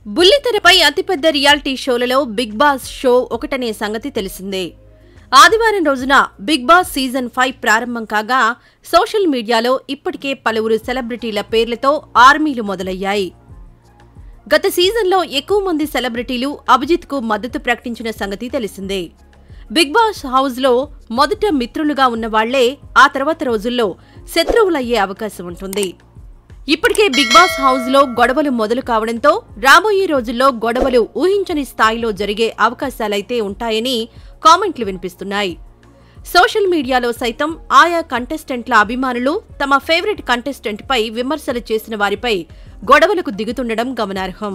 బుల్లితెరపై అతిపెద్ద రియాలిటీ షోలలో Bigg Boss show ఒకటనే సంగతి తెలిసిందే ఆదివారం రోజున బిగ్ బాస్ సీజన్ ఫైవ్ ప్రారంభం కాగా సోషల్ మీడియాలో ఇప్పటికే పలువురు సెలబ్రిటీల పేర్లతో ఆర్మీలు మొదలయ్యాయి గత సీజన్లో ఎక్కువ మంది సెలబ్రిటీలు అభిజిత్కు మద్దతు ప్రకటించిన సంగతి తెలిసిందే బిగ్ బాస్ హౌస్లో మొదట మిత్రులుగా ఉన్న వాళ్లే ఆ తర్వాత రోజుల్లో శత్రువులయ్యే అవకాశం ఉంటుంది ఇప్పటికే బిగ్ బాస్ హౌస్ లో గొడవలు మొదలు కావడంతో రాబోయే రోజుల్లో గొడవలు ఊహించని స్థాయిలో జరిగే అవకాశాలైతే ఉంటాయని కామెంట్లు వినిపిస్తున్నాయి సోషల్ మీడియాలో సైతం ఆయా కంటెస్టెంట్ల అభిమానులు తమ ఫేవరెట్ కంటెస్టెంట్ పై విమర్శలు చేసిన వారిపై గొడవలకు దిగుతుండడం గమనార్హం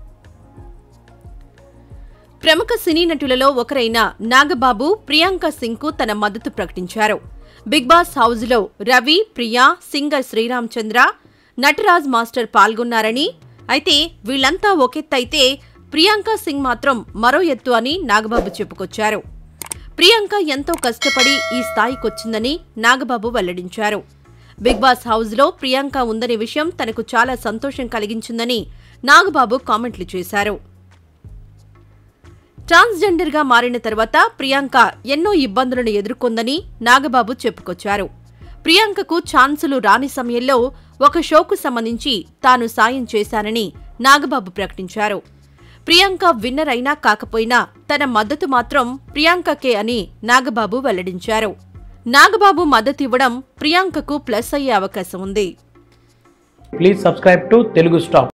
ప్రముఖ సినీ నటులలో ఒకరైన నాగబాబు ప్రియాంక సింగ్ కు తన మద్దతు ప్రకటించారు బిగ్ బాస్ హౌజ్లో రవి ప్రియా సింగర్ శ్రీరామ్ చంద్ర నటరాజ్ మాస్టర్ పాల్గొన్నారని అయితే వీళ్లంతా ఒకెత్తైతే ప్రియాంక సింగ్ మాత్రం మరో ఎత్తు అని నాగబాబు చెప్పుకొచ్చారు ప్రియాంక ఎంతో కష్టపడి ఈ స్థాయికొచ్చిందని నాగబాబు వెల్లడించారు బిగ్ బాస్ హౌజ్లో ప్రియాంక ఉందనే విషయం తనకు చాలా సంతోషం కలిగించిందని నాగబాబు కామెంట్లు చేశారు ట్రాన్స్జెండర్ గా మారిన తర్వాత ప్రియాంక ఎన్నో ఇబ్బందులను ఎదుర్కొందని నాగబాబు చెప్పుకొచ్చారు ప్రియాంకకు ఛాన్సులు రాని సమయంలో ఒక షోకు సంబంధించి తాను సాయం చేశానని నాగబాబు ప్రకటించారు ప్రియాంక విన్నర్ అయినా కాకపోయినా తన మద్దతు మాత్రం ప్రియాంకకే అని నాగబాబు వెల్లడించారు నాగబాబు మద్దతు ఇవ్వడం ప్రియాంకకు ప్లస్ అయ్యే అవకాశం ఉంది please subscribe to Telugu stop